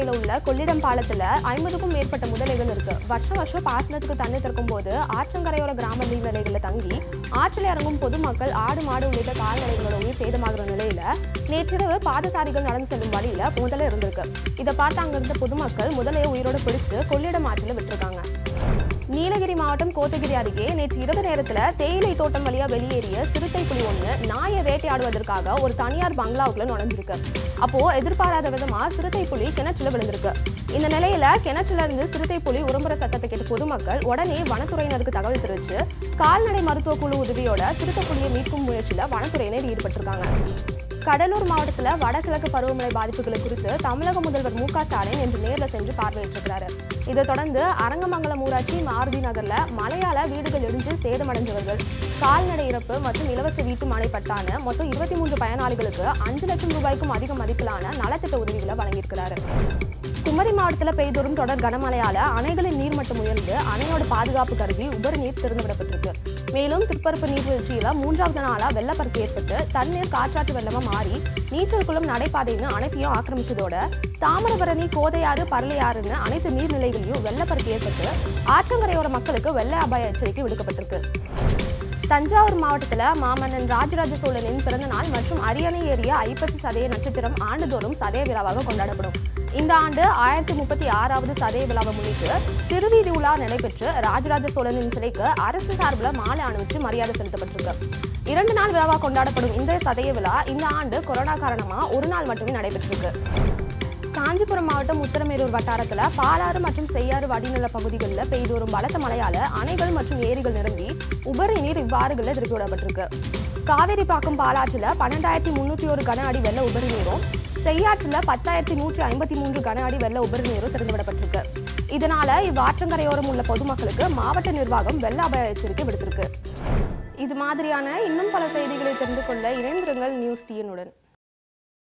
பகுதியில் உள்ள கொள்ளிடம் பாலத்துல ஐம்பதுக்கும் மேற்பட்ட முதலைகள் இருக்கு வருஷம் வருஷம் பாசனத்துக்கு தண்ணி திறக்கும் போது ஆற்றங்கரையோர கிராம நீர்நிலைகளில் தங்கி ஆற்றில் இறங்கும் பொதுமக்கள் ஆடு மாடு உள்ளிட்ட கால்நடைகளோட உயிர் சேதமாகிற நிலையில நேற்றிரவு பாதசாரிகள் நடந்து செல்லும் வழியில முதல்ல இருந்திருக்கு இதை பார்த்து அங்க இருந்த பொதுமக்கள் முதலையை உயிரோட பிடிச்சு கொள்ளிடம் ஆற்றில் விட்டுருக்காங்க நீலகிரி மாவட்டம் கோத்தகிரி அருகே நேற்று இரவு நேரத்துல தேயிலை தோட்டம் வழியா வெளியேறிய சிறுத்தை புலி ஒண்ணு நாயை வேட்டையாடுவதற்காக ஒரு தனியார் பங்களாவுக்குள்ள நுழைஞ்சிருக்கு அப்போ எதிர்பாராத விதமா சிறுத்தை புலி கிணற்றுல விழுந்திருக்கு இந்த நிலையில கிணற்றுல இருந்து சிறுத்தை புலி உரும்புற சத்தத்தை கேட்ட பொதுமக்கள் உடனே வனத்துறையினருக்கு தகவல் தெரிவிச்சு கால்நடை மருத்துவ குழு உதவியோட சிறுத்தை புலியை மீட்கும் முயற்சியில வனத்துறையினர் ஈடுபட்டிருக்காங்க கடலூர் மாவட்டத்துல வடகிழக்கு பருவமழை பாதிப்புகளை குறித்து தமிழக முதல்வர் மு க ஸ்டாலின் இன்று நேர்ல சென்று பார்வையிட்டிருக்கிறாரு இதை தொடர்ந்து அரங்கமங்கலம் ஊராட்சி மாருதி நகர்ல மழையால வீடுகள் இடிஞ்சு சேதமடைந்தவர்கள் கால்நடை இறப்பு மற்றும் இலவச வீட்டு மனை பட்டான மொத்தம் இருபத்தி மூன்று பயனாளிகளுக்கு அஞ்சு லட்சம் ரூபாய்க்கும் அதிக மதிப்பிலான நலத்திட்ட உதவிகளை வழங்கியிருக்கிறாரு குமரி மாவட்டத்தில் பெய்தோறும் தொடர் கனமழையால அணைகளின் நீர்மட்டம் உயர்ந்து அணையோட பாதுகாப்பு கருதி உபரி நீர் திறந்துவிடப்பட்டிருக்கு மேலும் திருப்பரப்பு நீர்வீழ்ச்சியில மூன்றாவது நாளா வெள்ளப்பெருக்கு ஏற்பட்டு தண்ணீர் காற்றாற்று வெள்ளமா மாறி நீச்சல் குளம் நடைபாதைன்னு அனைத்தையும் ஆக்கிரமிச்சதோட தாமிரபரணி கோதையாறு பரளையாறுன்னு அனைத்து நீர்நிலைகளையும் வெள்ளப்பெருக்கு ஏற்பட்டு ஆற்றங்கரையோர மக்களுக்கு வெள்ள அபாய எச்சரிக்கை விடுக்கப்பட்டிருக்கு தஞ்சாவூர் மாவட்டத்தில் மாமன்னன் ராஜராஜ சோழனின் பிறந்த நாள் மற்றும் அரியணை ஏறிய ஐப்பசி சதய நட்சத்திரம் ஆண்டுதோறும் சதய விழாவாக கொண்டாடப்படும் இந்த ஆண்டு ஆயிரத்தி முப்பத்தி ஆறாவது சதய விழாவை முன்னிட்டு திருவீதி உலா நடைபெற்று ராஜராஜ சோழனின் சிலைக்கு அரசு சார்பில் மாலை அணிவிச்சு மரியாதை செலுத்தப்பட்டிருக்கு இரண்டு நாள் விழாவாக கொண்டாடப்படும் இந்த சதய விழா இந்த ஆண்டு கொரோனா காரணமா ஒரு நாள் மட்டுமே நடைபெற்றிருக்கு காஞ்சிபுரம் மாவட்டம் உத்தரமேரூர் வட்டாரத்துல பாலாறு மற்றும் செய்யாறு வடிநில பகுதிகளில் பெய்து வரும் பலத்த மழையால அணைகள் மற்றும் ஏரிகள் நிரம்பி உபரி நீர் இவ்வாறுகளில் திருப்பி விடப்பட்டிருக்கு காவேரி பாக்கம் பாலாற்றுல பன்னெண்டாயிரத்தி முன்னூத்தி ஒரு கன அடி வெள்ள உபரி நீரும் செய்யாற்றுல பத்தாயிரத்தி நூற்றி ஐம்பத்தி மூன்று கன அடி வெள்ள உபரி நீரும் திறந்துவிடப்பட்டிருக்கு இதனால இவ்வாற்றங்கரையோரம் உள்ள பொதுமக்களுக்கு மாவட்ட நிர்வாகம் வெள்ள அபாய எச்சரிக்கை விடுத்திருக்கு இது மாதிரியான இன்னும் பல செய்திகளை தெரிந்து கொள்ள இணைந்திருங்கள் நியூஸ் டிஎனுடன்